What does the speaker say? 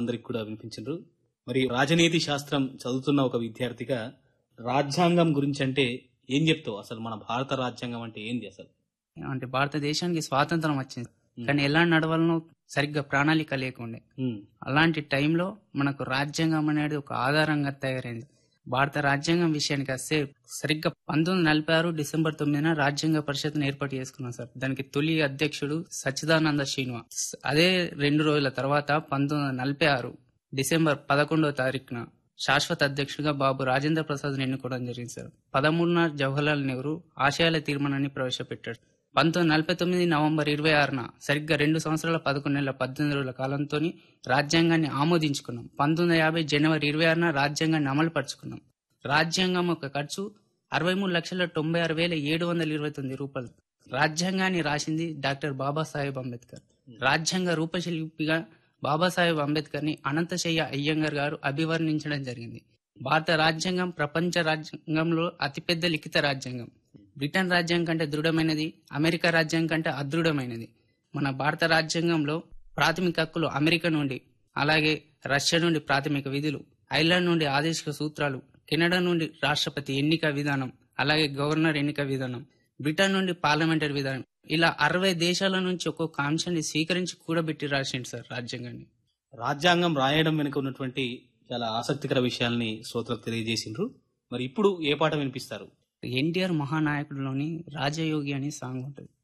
శ్రోతలందరికీ కూడా వినిపించారు మరి రాజనీతి శాస్త్రం చదువుతున్న ఒక విద్యార్థిగా రాజ్యాంగం గురించి అంటే ఏం చెప్తావు అసలు మన భారత రాజ్యాంగం అంటే ఏంది అసలు అంటే భారతదేశానికి స్వాతంత్రం వచ్చింది కానీ ఎలా నడవాలనో సరిగ్గా ప్రణాళిక లేకుండే ఉమ్, అలాంటి టైంలో మనకు రాజ్యాంగం అనేది ఒక ఆధారంగా తయారైంది భారత రాజ్యాంగం విషయానికి వస్తే సరిగ్గా పంతొమ్మిది నలభై ఆరు డిసెంబర్ తొమ్మిదిన రాజ్యాంగ పరిషత్ను ఏర్పాటు చేసుకున్నాం సార్ దానికి తొలి అధ్యక్షుడు సచ్చిదానంద శ్రీనివాస్ అదే రెండు రోజుల తర్వాత పంతొమ్మిది నలభై ఆరు డిసెంబర్ పదకొండవ తారీఖున శాశ్వత అధ్యక్షుడిగా బాబు రాజేంద్ర ప్రసాద్ ఎన్నుకోవడం జరిగింది సార్ పదమూడున జవహర్లాల్ నెహ్రూ ఆశయాల తీర్మానాన్ని ప్రవేశపెట్టాడు పంతొమ్మిది నలభై తొమ్మిది నవంబర్ ఇరవై ఆరున సరిగ్గా రెండు సంవత్సరాల పదకొండు నెలల పద్దెనిమిది రోజుల కాలంతో రాజ్యాంగాన్ని ఆమోదించుకున్నాం పంతొమ్మిది యాభై జనవరి ఇరవై ఆరున రాజ్యాంగాన్ని అమలు పరుచుకున్నాం రాజ్యాంగం యొక్క ఖర్చు అరవై మూడు లక్షల తొంభై ఆరు వేల ఏడు వందల ఇరవై తొమ్మిది రూపాయలు రాజ్యాంగాన్ని రాసింది డాక్టర్ బాబాసాహెబ్ అంబేద్కర్ రాజ్యాంగ రూపశిల్పిగా బాబాసాహెబ్ అంబేద్కర్ ని అనంతశయ్య అయ్యంగర్ గారు అభివర్ణించడం జరిగింది భారత రాజ్యాంగం ప్రపంచ రాజ్యాంగంలో అతిపెద్ద లిఖిత రాజ్యాంగం బ్రిటన్ రాజ్యాంగం కంటే దృఢమైనది అమెరికా రాజ్యాంగం కంటే అదృఢమైనది మన భారత రాజ్యాంగంలో ప్రాథమిక హక్కులు అమెరికా నుండి అలాగే రష్యా నుండి ప్రాథమిక విధులు ఐర్లాండ్ నుండి ఆదేశిక సూత్రాలు కెనడా నుండి రాష్ట్రపతి ఎన్నిక విధానం అలాగే గవర్నర్ ఎన్నిక విధానం బ్రిటన్ నుండి పార్లమెంటరీ విధానం ఇలా అరవై దేశాల నుంచి ఒక్కొక్క అంశాన్ని స్వీకరించి కూడబెట్టి రాసిండు సార్ రాజ్యాంగాన్ని రాజ్యాంగం రాయడం వెనుక ఉన్నటువంటి చాలా ఆసక్తికర విషయాల్ని శ్రోతలకు తెలియజేసిండ్రు మరి ఇప్పుడు ఏ పాట వినిపిస్తారు ఎన్టీఆర్ మహానాయకుడిలోని రాజయోగి అనే సాంగ్ ఉంటుంది